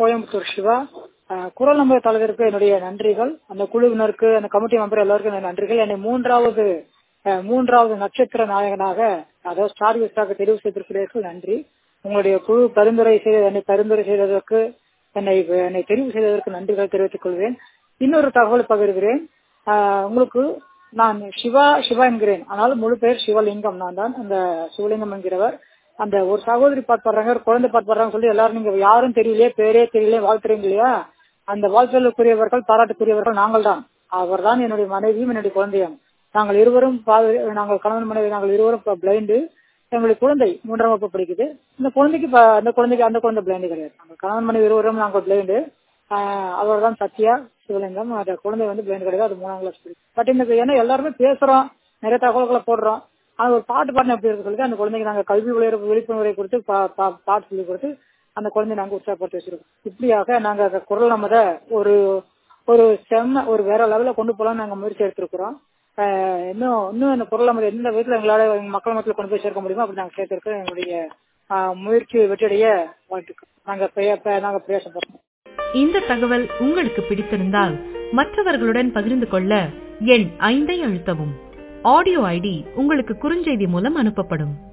கோயம்புத்தூர் சிவா அஹ், குரல் நம்பர் தலைவருக்கு என்னுடைய நன்றிகள் அந்த குழுவினருக்கு அந்த கமிட்டி மெம்பர் எல்லாருக்கும் என்னுடைய நன்றிகள் என்னை மூன்றாவது அஹ், மூன்றாவது நட்சத்திர நாயகனாக அதாவது ஸ்டார் விஸ்டாக தெரிவு செய்திருக்கிறீர்கள் நன்றி உங்களுடைய குழு பரிந்துரை செய்த என்னை பரிந்துரை செய்ததற்கு என்னை என்னை தெரிவு செய்ததற்கு நன்றிகள் தெரிவித்துக் கொள்வேன் இன்னொரு தகவல் பகிர்கிறேன் ஆஹ் உங்களுக்கு நான் சிவா சிவா என்கிறேன் ஆனால் முழு பெயர் சிவலிங்கம் நான் தான் அந்த சிவலிங்கம் என்கிறவர் அந்த ஒரு சகோதரி பாட்டு பாடுறாங்க ஒரு குழந்தை பாட்டு பாடுறாங்க சொல்லி எல்லாரும் நீங்க யாரும் தெரியலையே பேரே தெரியலையே வாழ்த்துறீங்க இல்லையா அந்த வாழ்த்துதலுக்குரியவர்கள் பாராட்டுக்குரியவர்கள் நாங்கள் தான் அவர் தான் என்னுடைய மனைவியும் என்னுடைய குழந்தையும் நாங்கள் இருவரும் பாது- நாங்கள் கணவன் மனைவி நாங்கள் இருவரும் பிளைண்டு எங்களுடைய குழந்தை மூன்றாம் வகுப்பு படிக்குது இந்த குழந்தைக்கு ப- அந்த குழந்தைக்கு அந்த குழந்தை பிளைண்டு கிடையாது நாங்கள் கணவன் மனைவி இருவரும் நாங்கள் பிளைண்டு அவர் தான் சத்யா சிவலிங்கம் அந்த குழந்தை வந்து பிளைண்ட் கிடையாது அது மூணாம் கிளாஸ் படிக்கும் பட் இந்த ஏன்னா எல்லாருமே பேசுறோம் நிறைய தகவல்களை போடுறோம் ஆனா ஒரு பாட்டு பாடின எப்படி இருக்கு சொல்லி அந்த குழந்தைக்கு நாங்க கல்வி விளையாட விழிப்புணர்வை கொடுத்து பா- பா- பாட்டு சொல்லி கொடுத்து அந்த குழந்தைய நாங்க உற்சாகப்படுத்தி வச்சிருக்கோம் இப்படியாக நாங்க அந்த குரல் நம்மத ஒரு ஒரு செம்ம ஒரு வேற லெவல்ல கொண்டு போலாம் நாங்க முயற்சி எடுத்திருக்கிறோம் ஆஹ் இன்னும் இன்னும் இந்த குரல் நம்ம எந்த விதத்துல எங்களால எங்க மக்கள் மத்தியில் கொண்டு போய் சேர்க்க முடியுமோ அப்படி நாங்க சேர்த்திருக்கோம் எங்களுடைய ஆஹ் முயற்சி வெற்றியடைய வாழ்த்துக்கள் நாங்க பே- பே- நாங்க பேசப்படுறோம் இந்த தகவல் உங்களுக்கு பிடித்திருந்தால் மற்றவர்களுடன் பகிர்ந்து கொள்ள எண் ஐந்தை அழுத்தவும் ஆடியோ ஐடி உங்களுக்கு குறுஞ்செய்தி மூலம் அனுப்பப்படும்